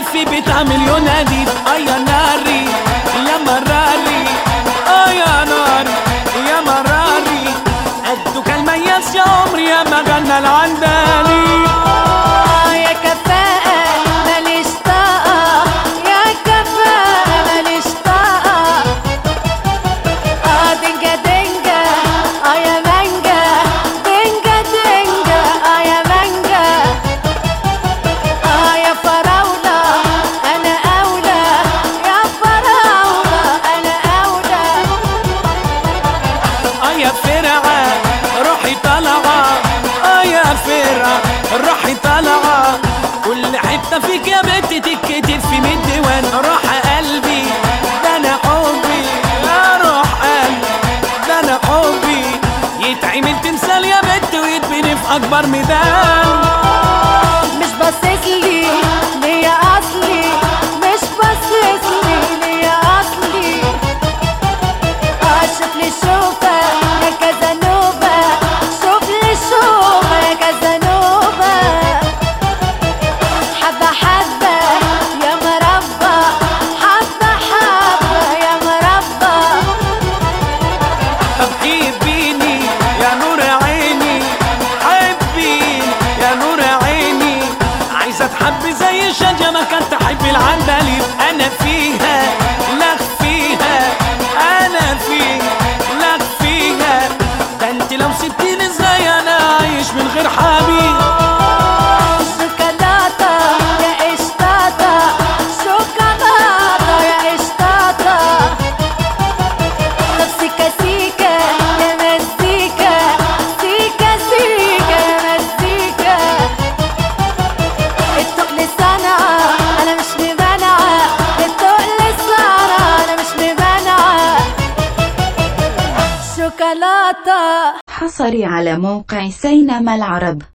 في بتاع مليون قديد اه يا ناري يا مراري اه يا ناري يا مراري قدو كان مياس يا عمري يا ما غنى العندلي آه يا كفاءة ماليش طاقة يا كفاءة ماليش طاقة آه دنجا دنجا آه يا مانجا دنجا دنجا آه يا مانجا آه يا فراولة أنا أولى يا فراولة أنا أولى اه يا فرعة روحي طالعة اه يا فرعة روحي طالعة كل حتة فيك يا بنت تتكتب في ميت ديوان روح قلبي ده انا حبي يا روح قلبي ده انا حبي يتعمل تمثال يا بنت ويتبني في اكبر ميدان مش باصص لي ليا اصلي مش باصص لي ليا اصلي اشوف لي شوفه يا كازانوفا شوف لي شوفه يا كازانوفا حبه حبه يا مربى حبه حبه يا مربى طب حبيني يا نور عيني حبيني يا نور عيني عايزه تحب زي الشجره ما كانت تحب العندليب انا فيها لك فيها انا فيها لك فيها ده انت لو سبتيني ازاي انا عايش من غير حبيب شوكولاتة يا قشطاطة شوكولاتة يا قشطاطة طب سيكا سيكا يا مزيكا سيكا سيكا يا مزيكا التقل صنعة أنا مش ممانعة التقل صنعة أنا مش ممانعة شوكولاتة حصري على موقع سينما العرب